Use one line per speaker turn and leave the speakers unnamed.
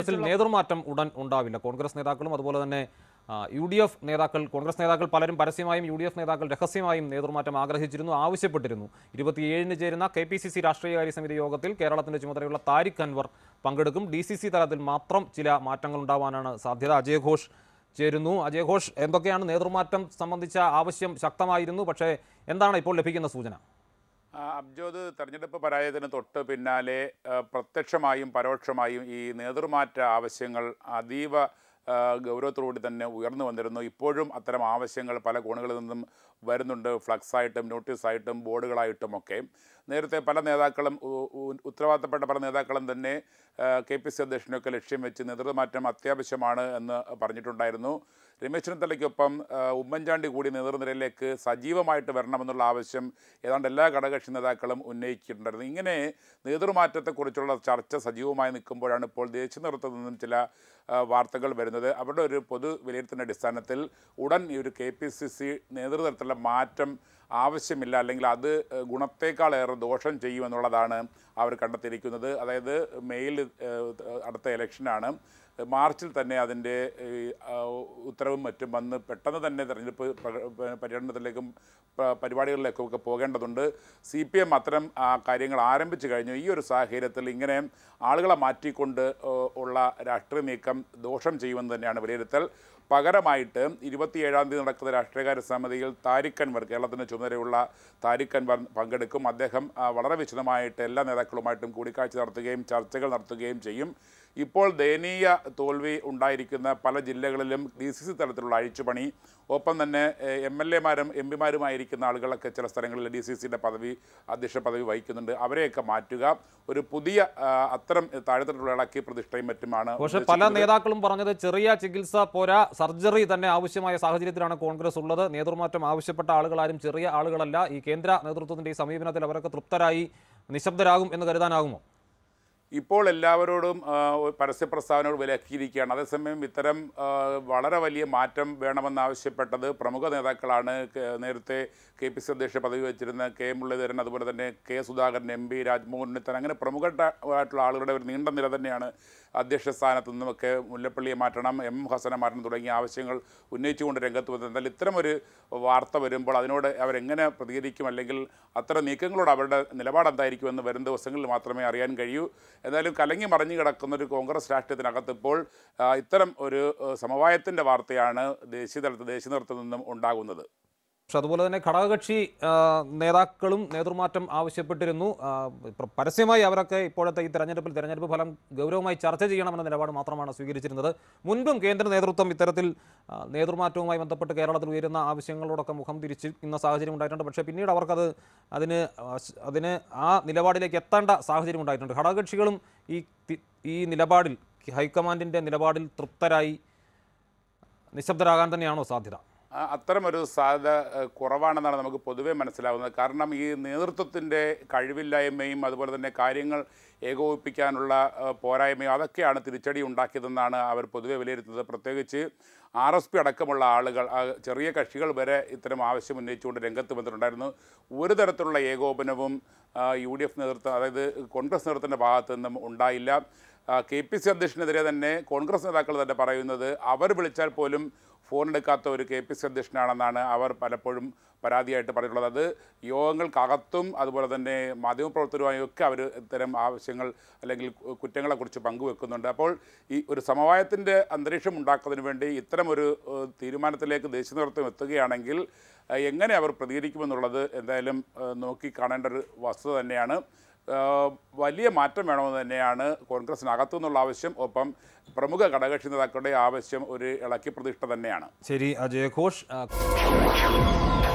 കോൺഗ്രസിൽ നേതൃമാറ്റം ഉടൻ ഉണ്ടാവില്ല കോൺഗ്രസ് നേതാക്കളും അതുപോലെ തന്നെ ആ, യു ഡി എഫ് നേതാക്കൾ കോൺഗ്രസ് നേതാക്കൾ പലരും പരസ്യമായും യു ഡി എഫ് നേതാക്കൾ രഹസ്യമായും നേതൃമാറ്റം ആഗ്രഹിച്ചിരുന്നു ആവശ്യപ്പെട്ടിരുന്നു ഇരുപത്തിയേഴിന് ചേരുന്ന കെ പി സി സി രാഷ്ട്രീയകാര്യ സമിതി യോഗത്തിൽ കേരളത്തിന്റെ ചുമതലയുള്ള താരിഖ് അൻവർ പങ്കെടുക്കും ഡി സി സി തലത്തിൽ മാത്രം ചില മാറ്റങ്ങൾ ഉണ്ടാവാനാണ് സാധ്യത അജയ് ഘോഷ് ചേരുന്നു അജയ് ഘോഷ് എന്തൊക്കെയാണ് നേതൃമാറ്റം സംബന്ധിച്ച ആവശ്യം ശക്തമായിരുന്നു പക്ഷേ എന്താണ് ഇപ്പോൾ ലഭിക്കുന്ന സൂചന
ആ, അബ്ജോദ് തെരഞ്ഞെടുപ്പ് പരാജയത്തിന് തൊട്ട് പിന്നാലെ ആ, പ്രത്യക്ഷമായും പരോക്ഷമായും ഈ നേതൃമാറ്റ ആവശ്യങ്ങൾ അതീവ ആ, ഗൗരവത്തോടുകൂടി തന്നെ ഉയർന്നു വന്നിരുന്നു ഇപ്പോഴും അത്തരം ആവശ്യങ്ങൾ പല കോണുകളിൽ നിന്നും വരുന്നുണ്ട് ഫ്ലക്സായിട്ടും നോട്ടീസായിട്ടും ബോർഡുകളായിട്ടുമൊക്കെ നേരത്തെ പല നേതാക്കളും ഉ- ഉ- ഉത്തരവാദിത്തപ്പെട്ട പല നേതാക്കളും തന്നെ കെ പി സി അധ്യക്ഷനൊക്കെ ലക്ഷ്യം വെച്ച് നേതൃമാറ്റം അത്യാവശ്യമാണ് എന്ന് പറഞ്ഞിട്ടുണ്ടായിരുന്നു രമേശ് ചെന്നിത്തലയ്ക്കൊപ്പം ആ, ഉമ്മൻചാണ്ടി കൂടി നേതൃനിരയിലേക്ക് സജീവമായിട്ട് വരണമെന്നുള്ള ആവശ്യം ഏതാണ്ട് എല്ലാ ഘടകകക്ഷി നേതാക്കളും ഉന്നയിച്ചിട്ടുണ്ടായിരുന്നു ഇങ്ങനെ നേതൃമാറ്റത്തെക്കുറിച്ചുള്ള ചർച്ച സജീവമായി നിൽക്കുമ്പോഴാണ് ഇപ്പോൾ ദേശീയ നേതൃത്വത്തിൽ നിന്നും ചില ആ, വാർത്തകൾ വരുന്നത് അവരുടെ ഒരു പൊതു വിലയിരുത്തലിൻ്റെ അടിസ്ഥാനത്തിൽ ഉടൻ ഈ ഒരു കെ പി സി സി നേതൃതലത്തിലുള്ള മാറ്റം ആവശ്യമില്ല അല്ലെങ്കിൽ അത് ഏഹ്, ഗുണത്തേക്കാളേറെ ദോഷം ചെയ്യുമെന്നുള്ളതാണ് അവർ കണ്ടെത്തിയിരിക്കുന്നത് അതായത് മെയിൽ ഏഹ്, അടുത്ത ഇലക്ഷനാണ് മാർച്ചിൽ തന്നെ അതിൻ്റെ ഈ, ആ, ഉത്തരവും മറ്റും വന്ന് പെട്ടെന്ന് തന്നെ തെരഞ്ഞെടുപ്പ് പ- പ- പര്യടനത്തിലേക്കും പ- പരിപാടികളിലേക്കും ഒക്കെ പോകേണ്ടതുണ്ട് സി പി എം അത്തരം ആ, കാര്യങ്ങൾ ആരംഭിച്ചു കഴിഞ്ഞു ഈ ഒരു സാഹചര്യത്തിൽ ഇങ്ങനെ ആളുകളെ മാറ്റിക്കൊണ്ട് ഏ, ഉള്ള രാഷ്ട്രീയ നീക്കം ദോഷം ചെയ്യുമെന്ന് തന്നെയാണ് വിലയിരുത്തൽ പകരമായിട്ട് ഇരുപത്തിയേഴാം തീയതി നടക്കുന്ന രാഷ്ട്രീയകാര്യ സമിതിയിൽ താരിഖ് അൻവർ കേരളത്തിന് ചുമതലയുള്ള താരിഖ് അൻവർ പങ്കെടുക്കും അദ്ദേഹം ആ, വളരെ വിശദമായിട്ട് എല്ലാ നേതാക്കളുമായിട്ടും കൂടിക്കാഴ്ച നടത്തുകയും ചർച്ചകൾ നടത്തുകയും ചെയ്യും ഇപ്പോൾ ദയനീയ തോൽവി ഉണ്ടായിരിക്കുന്ന പല ജില്ലകളിലും ഡി സി സി തലത്തിലുള്ള അഴിച്ചുപണി ഒപ്പം തന്നെ എം എൽ എമാരും എം പിമാരുമായിരിക്കുന്ന ആളുകളൊക്കെ ചില സ്ഥലങ്ങളിൽ ഡി സി സിയുടെ പദവി അധ്യക്ഷ പദവി വഹിക്കുന്നുണ്ട് അവരെയൊക്കെ മാറ്റുക ഒരു പുതിയ ആ, അത്തരം താഴെത്തട്ടിലുള്ള ഇളക്കി പ്രതിഷ്ഠയും മറ്റുമാണ്
പക്ഷെ പല നേതാക്കളും പറഞ്ഞത് ചെറിയ ചികിത്സ പോരാ സർജറി തന്നെ ആവശ്യമായ സാഹചര്യത്തിലാണ് കോൺഗ്രസ് ഉള്ളത് നേതൃമാറ്റം ആവശ്യപ്പെട്ട ആളുകളാരും ചെറിയ ആളുകളല്ല ഈ കേന്ദ്ര നേതൃത്വത്തിന്റെ ഈ സമീപനത്തിൽ അവരൊക്കെ തൃപ്തരായി നിശബ്ദരാകും എന്ന് കരുതാനാകുമോ
ഇപ്പോൾ എല്ലാവരോടും ആ, ഒരു പരസ്യ പ്രസ്താവനകൾ വിലക്കിയിരിക്കുകയാണ് അതേസമയം ഇത്തരം ആ, വളരെ വലിയ മാറ്റം വേണമെന്നാവശ്യപ്പെട്ടത് പ്രമുഖ നേതാക്കളാണ് കെ- നേരത്തെ കെ പി സി അധ്യക്ഷ പദവി വെച്ചിരുന്ന കെ മുരളീധരൻ അതുപോലെ തന്നെ K Sudhakaran M P Rajmohan Unnithan അങ്ങനെ പ്രമുഖമായിട്ടുള്ള ആളുകളുടെ ഒരു നീണ്ട നിര തന്നെയാണ് അധ്യക്ഷ സ്ഥാനത്ത് നിന്നുമൊക്കെ മുല്ലപ്പള്ളിയെ മാറ്റണം എം ഹസനെ മാറ്റണം തുടങ്ങിയ ആവശ്യങ്ങൾ ഉന്നയിച്ചുകൊണ്ട് രംഗത്ത് വന്നത് എന്നാൽ ഇത്തരമൊരു വാർത്ത വരുമ്പോൾ അതിനോട് അവരെങ്ങനെ പ്രതികരിക്കും അല്ലെങ്കിൽ അത്തരം നീക്കങ്ങളോട് അവരുടെ നിലപാട് എന്തായിരിക്കുമെന്ന് വരും ദിവസങ്ങളിൽ മാത്രമേ അറിയാൻ കഴിയൂ എന്തായാലും കലങ്ങി മറിഞ്ഞു കിടക്കുന്ന ഒരു കോൺഗ്രസ് രാഷ്ട്രീയത്തിനകത്ത് ഇപ്പോൾ ആ, ഇത്തരം ഒരു സമവായത്തിൻ്റെ വാർത്തയാണ് ദേശീയ തലത്തിൽ ദേശീയ നേതൃത്വത്തിൽ നിന്നും ഉണ്ടാകുന്നത്
പക്ഷെ അതുപോലെ തന്നെ ഘടകകക്ഷി ആ, നേതാക്കളും നേതൃമാറ്റം ആവശ്യപ്പെട്ടിരുന്നു ആ, പ്ര- പരസ്യമായി അവരൊക്കെ ഇപ്പോഴത്തെ ഈ തെരഞ്ഞെടുപ്പിൽ തെരഞ്ഞെടുപ്പ് ഫലം ഗൗരവമായി ചർച്ച ചെയ്യണമെന്ന നിലപാട് മാത്രമാണ് സ്വീകരിച്ചിരുന്നത് മുൻപും കേന്ദ്ര നേതൃത്വം ഇത്തരത്തിൽ ആ, നേതൃമാറ്റവുമായി ബന്ധപ്പെട്ട് കേരളത്തിൽ ഉയരുന്ന ആവശ്യങ്ങളോടൊക്കെ മുഖം തിരിച്ചിരിക്കുന്ന സാഹചര്യം ഉണ്ടായിട്ടുണ്ട് പക്ഷേ പിന്നീട് അവർക്കത് അതിന് ആ, ശ്- അതിന് ആ നിലപാടിലേക്ക് എത്തേണ്ട സാഹചര്യം ഉണ്ടായിട്ടുണ്ട് ഘടകകക്ഷികളും ഈ തി- ഈ നിലപാടിൽ ഹൈക്കമാൻഡിൻ്റെ നിലപാടിൽ തൃപ്തരായി നിശബ്ദരാകാൻ തന്നെയാണോ സാധ്യത
ആ, അത്തരമൊരു സാധ്യത ഏഹ്, കുറവാണെന്നാണ് നമുക്ക് പൊതുവെ മനസ്സിലാവുന്നത് കാരണം ഈ നേതൃത്വത്തിൻ്റെ കഴിവില്ലായ്മയും അതുപോലെ തന്നെ കാര്യങ്ങൾ ഏകോപിപ്പിക്കാനുള്ള ഏഹ്, പോരായ്മയും അതൊക്കെയാണ് തിരിച്ചടി ഉണ്ടാക്കിയതെന്നാണ് അവർ പൊതുവെ വിലയിരുത്തുന്നത് പ്രത്യേകിച്ച് ആർ എസ് പി അടക്കമുള്ള ആളുകൾ ആ, ചെറിയ കക്ഷികൾ വരെ ഇത്തരം ആവശ്യം ഉന്നയിച്ചുകൊണ്ട് രംഗത്ത് വന്നിട്ടുണ്ടായിരുന്നു ഒരു തരത്തിലുള്ള ഏകോപനവും യു ഡി എഫ് നേതൃത്വം അതായത് കോൺഗ്രസ് നേതൃത്വത്തിൻ്റെ ഭാഗത്തു നിന്നും ഉണ്ടായില്ല കെ പി സി അധ്യക്ഷനെതിരെ തന്നെ കോൺഗ്രസ് നേതാക്കൾ തന്നെ പറയുന്നത് അവർ വിളിച്ചാൽ പോലും ഫോൺ എടുക്കാത്ത ഒരു കെ പി സി അധ്യക്ഷനാണെന്നാണ് അവർ പലപ്പോഴും പരാതിയായിട്ട് പറഞ്ഞിട്ടുള്ളത് അത് യോഗങ്ങൾക്കകത്തും അതുപോലെ തന്നെ മാധ്യമപ്രവർത്തകരുമായും ഒക്കെ അവർ ഇത്തരം ആവശ്യങ്ങൾ അല്ലെങ്കിൽ കു- കുറ്റങ്ങളെക്കുറിച്ച് പങ്കുവെക്കുന്നുണ്ട് അപ്പോൾ ഈ ഒരു സമവായത്തിൻ്റെ അന്തരീക്ഷം ഉണ്ടാക്കുന്നതിന് വേണ്ടി ഇത്തരം ഒരു ഏഹ്, തീരുമാനത്തിലേക്ക് ദേശീയ നേതൃത്വം എത്തുകയാണെങ്കിൽ ഏഹ്, എങ്ങനെ അവർ പ്രതികരിക്കുമെന്നുള്ളത് എന്തായാലും ഏഹ്, നോക്കി കാണേണ്ട ഒരു വസ്തുത തന്നെയാണ് ഏഹ്, വലിയ മാറ്റം വേണമെന്ന് തന്നെയാണ് കോൺഗ്രസിനകത്തു നിന്നുള്ള ആവശ്യം ഒപ്പം പ്രമുഖ ഘടകകക്ഷി നേതാക്കളുടെ ആവശ്യം ഒരു ഇളക്കി പ്രതിഷ്ഠ തന്നെയാണ്
ശരി അജയ് ഘോഷ് ആ,